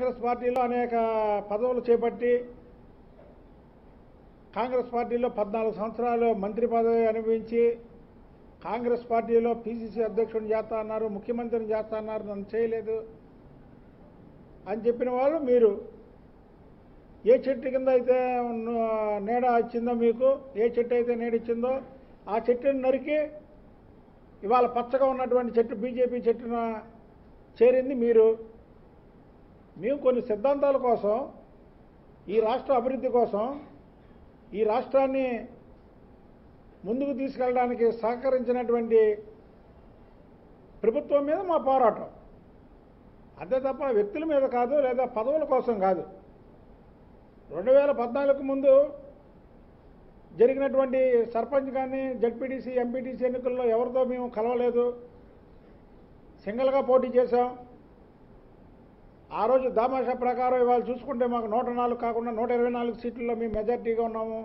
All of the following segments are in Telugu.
కాంగ్రెస్ పార్టీలో అనేక పదవులు చేపట్టి కాంగ్రెస్ పార్టీలో పద్నాలుగు సంవత్సరాలు మంత్రి పదవి అనుభవించి కాంగ్రెస్ పార్టీలో పిసిసి అధ్యక్షుడిని చేస్తా అన్నారు ముఖ్యమంత్రిని చేస్తా అన్నారు నన్ను చేయలేదు అని చెప్పిన వాళ్ళు మీరు ఏ చెట్టు కింద అయితే ఉన్న- నీడ ఇచ్చిందో మీకు ఏ చెట్టు అయితే నీడ ఇచ్చిందో ఆ చెట్టుని నరికి ఇవాళ పచ్చగా ఉన్నటువంటి చెట్టు బీజేపీ చెట్టున చేరింది మీరు మేము కొన్ని సిద్ధాంతాల కోసం ఈ రాష్ట్ర అభివృద్ధి కోసం ఈ రాష్ట్రాన్ని ముందుకు తీసుకెళ్ళడానికి సహకరించినటువంటి ప్రభుత్వం మీద మా పోరాటం అంతే తప్ప వ్యక్తుల మీద కాదు లేదా పదవుల కోసం కాదు రెండు వేల పద్నాలుగు ముందు జరిగినటువంటి సర్పంచ్ కానీ జడ్పీటీసీ ఎంపీటీసీ ఎన్నికల్లో ఎవరితో మేము కలవలేదు సింగిల్గా పోటీ చేశాం ఆ రోజు దామాషా ప్రకారం ఇవాళ చూసుకుంటే మాకు నూట నాలుగు కాకుండా నూట ఇరవై నాలుగు సీట్లలో మేము మెజార్టీగా ఉన్నాము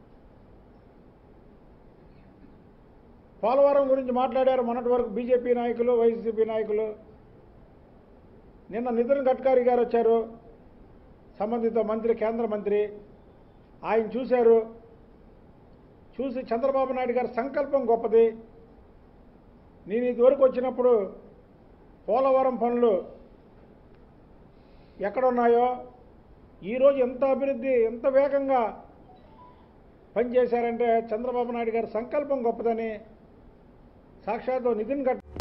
పోలవరం గురించి మాట్లాడారు మొన్నటి వరకు బీజేపీ నాయకులు వైసీపీ నాయకులు నిన్న నితిన్ గడ్కరీ గారు వచ్చారు సంబంధిత మంత్రి కేంద్ర మంత్రి ఆయన చూశారు చూసి చంద్రబాబు నాయుడు గారి సంకల్పం గొప్పది నేను ఇదివరకు వచ్చినప్పుడు పోలవరం పనులు ఎక్కడున్నాయో ఈరోజు ఎంత అభివృద్ధి ఎంత వేగంగా పనిచేశారంటే చంద్రబాబు నాయుడు గారి సంకల్పం గొప్పదని సాక్షాత్తు నితిన్ గడ్